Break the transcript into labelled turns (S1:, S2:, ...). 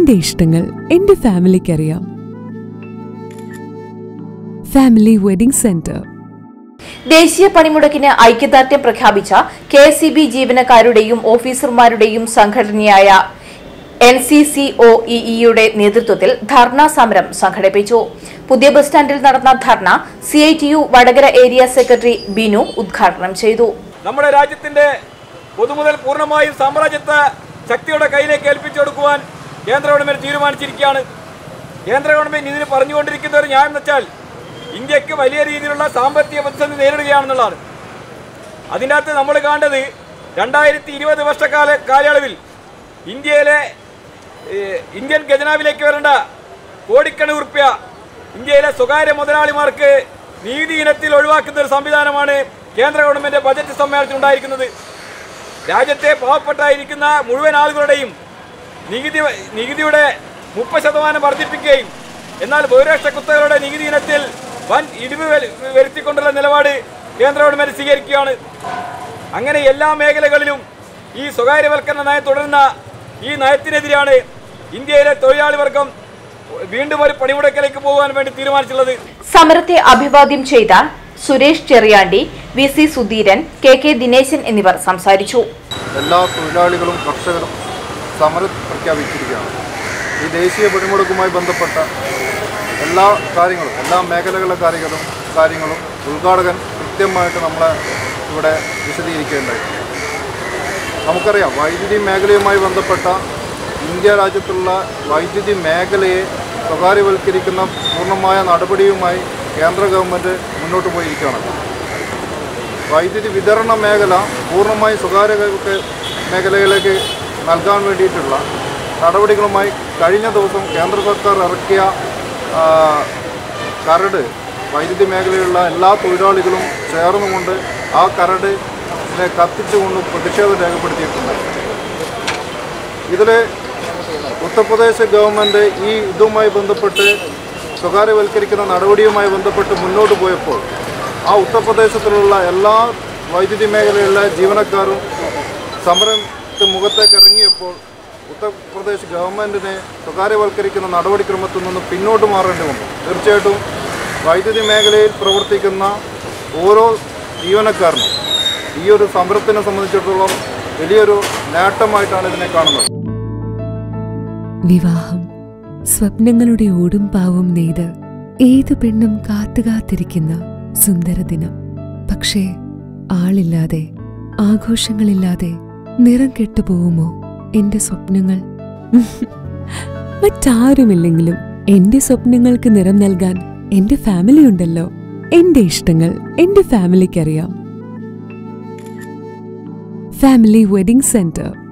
S1: എന്റെ ഇഷ്ടങ്ങൾ എന്റെ ഫാമിലിക്കറിയാം ഫാമിലി വെഡിംഗ് സെന്റർ
S2: ദേശീയ പണിമുടക്കിന് ഐക്യദാർഢ്യം പ്രഖ്യാപിച്ച കെ എസ് സി ബി ജീവനക്കാരുടെയും ഓഫീസർമാരുടെയും സംഘടനയായ എൻ സി സി ഒ ഇയുടെ നേതൃത്വത്തിൽ ധർണ സമരം സംഘടിപ്പിച്ചു പുതിയ ബസ് സ്റ്റാൻഡിൽ നടന്ന dharna C I T U Vadakara area secretary Binu ഉദ്ഘാടനം ചെയ്തു
S3: നമ്മുടെ രാജ്യത്തിന്റെ പൊതുമുതൽ പൂർണ്ണമായും സാമ്രാജ്യത്വ ശക്തിയുടെ കയ്യിലേക്ക് ഏൽപ്പിച്ചു കൊടുക്കുവാൻ കേന്ദ്ര ഗവൺമെന്റ് തീരുമാനിച്ചിരിക്കുകയാണ് കേന്ദ്ര ഗവൺമെന്റ് ഇതിന് പറഞ്ഞുകൊണ്ടിരിക്കുന്ന ഒരു ന്യായം എന്ന് വെച്ചാൽ ഇന്ത്യക്ക് വലിയ രീതിയിലുള്ള സാമ്പത്തിക പ്രതിസന്ധി നേരിടുകയാണെന്നുള്ളതാണ് അതിൻ്റെ അകത്ത് നമ്മൾ കാണേണ്ടത് രണ്ടായിരത്തി ഇരുപത് വർഷക്കാല കാലയളവിൽ ഇന്ത്യയിലെ ഏഹ്, ഇന്ത്യൻ ഖജനാവിലേക്ക് വരേണ്ട കോടിക്കണക്കിന് ഉറുപ്പ്യ ഇന്ത്യയിലെ സ്വകാര്യ മുതലാളിമാർക്ക് നീതി ഇനത്തിൽ ഒഴിവാക്കുന്ന ഒരു സംവിധാനമാണ് കേന്ദ്ര ഗവൺമെന്റ് ബജറ്റ് സമ്മേളനത്തിൽ ഉണ്ടായിരിക്കുന്നത് രാജ്യത്തെ പാവപ്പെട്ടായിരിക്കുന്ന മുഴുവൻ ആളുകളുടെയും നികുതി നികുതിയുടെ മുപ്പത് ശതമാനം വർദ്ധിപ്പിക്കുകയും എന്നാൽ ബഹുരാഷ്ട്ര കുത്തകളുടെ നികുതി ഇനത്തിൽ വൻ ഇടിവ് വരു- വരുത്തിക്കൊണ്ടുള്ള നിലപാട് കേന്ദ്ര ഗവൺമെന്റ് സ്വീകരിക്കുകയാണ് അങ്ങനെ എല്ലാ മേഖലകളിലും ഈ സ്വകാര്യവൽക്കരണ നയം തുടരുന്ന ഈ നയത്തിനെതിരെയാണ് ഇന്ത്യയിലെ തൊഴിലാളി വർഗം വീണ്ടും ഒരു പണിമുടക്കിലേക്ക് പോകാൻ വേണ്ടി തീരുമാനിച്ചിട്ടുള്ളത്
S2: സമരത്തെ അഭിവാദ്യം ചെയ്ത Suresh Cheriyandi V C Sudheeran K K Dineshan എന്നിവർ സംസാരിച്ചു
S4: എല്ലാ തൊഴിലാളികളും കർഷകരും സമരം പ്രഖ്യാപിച്ചിരിക്കുകയാണ് ഈ ദേശീയ പണിമുടക്കുമായി ബന്ധപ്പെട്ട എല്ലാ കാര്യങ്ങളും എല്ലാ മേഖലകളിലെ കാര്യങ്ങളും കാര്യങ്ങളും ഉദ്ഘാടകൻ കൃത്യമായിട്ട് നമ്മളെ ഇവിടെ വിശദീകരിക്കേണ്ടായി നമുക്കറിയാം വൈദ്യുതി മേഖലയുമായി ബന്ധപ്പെട്ട ഇന്ത്യ രാജ്യത്തുള്ള വൈദ്യുതി മേഖലയെ സ്വകാര്യവൽക്കരിക്കുന്ന പൂർണ്ണമായ നടപടിയുമായി കേന്ദ്ര ഗവൺമെൻറ് മുന്നോട്ട് പോയിരിക്കുകയാണ് വൈദ്യുതി വിതരണ മേഖല പൂർണ്ണമായി സ്വകാര്യ ക- മേഖലയിലേക്ക് നൽകാൻ വേണ്ടിയിട്ടുള്ള നടപടികളുമായി കഴിഞ്ഞ ദിവസം കേന്ദ്ര സർക്കാർ ഇറക്കിയ ആ, കരട് വൈദ്യുതി മേഖലയിലുള്ള എല്ലാ തൊഴിലാളികളും ചേർന്നുകൊണ്ട് ആ കരട് ഇതിനെ കത്തിച്ചുകൊണ്ട് പ്രതിഷേധം രേഖപ്പെടുത്തിയിട്ടുണ്ട് ഇതിൽ ഉത്തർപ്രദേശ് ഗവൺമെൻറ് ഈ ഇതുമായി ബന്ധപ്പെട്ട് സ്വകാര്യവൽക്കരിക്കുന്ന നടപടിയുമായി ബന്ധപ്പെട്ട് മുന്നോട്ട് പോയപ്പോൾ ആ ഉത്തർപ്രദേശത്തിലുള്ള എല്ലാ വൈദ്യുതി മേഖലയിലുള്ള ജീവനക്കാരും സമരത്തിന് മുഖത്തേക്ക് ഇറങ്ങിയപ്പോൾ ഉത്തർപ്രദേശ് ഗവൺമെൻറ്റിനെ സ്വകാര്യവൽക്കരിക്കുന്ന നടപടിക്രമത്തിൽ നിന്ന് പിന്നോട്ട് മാറേണ്ടി വന്നു തീർച്ചയായിട്ടും വൈദ്യുതി മേഖലയിൽ പ്രവർത്തിക്കുന്ന ഓരോ ജീവനക്കാരനും ഈ ഒരു സമരത്തിനെ സംബന്ധിച്ചിടത്തോളം വലിയൊരു നേട്ടമായിട്ടാണ് ഇതിനെ കാണുന്നത്
S1: വിവാഹം സ്വപ്നങ്ങളുടെ ഓടും പാവും നെയ്ത് ഏതു പെണ്ണും കാത്തുകാത്തിരിക്കുന്ന സുന്ദര ദിനം പക്ഷേ ആളില്ലാതെ ആഘോഷങ്ങളില്ലാതെ നിറം കെട്ടുപോകുമോ എന്റെ സ്വപ്നങ്ങൾ മറ്റാരുമില്ലെങ്കിലും എന്റെ സ്വപ്നങ്ങൾക്ക് നിറം നൽകാൻ എന്റെ ഫാമിലി ഉണ്ടല്ലോ എന്റെ ഇഷ്ടങ്ങൾ എന്റെ ഫാമിലിക്കറിയാം ഫാമിലി വെഡിംഗ് സെന്റർ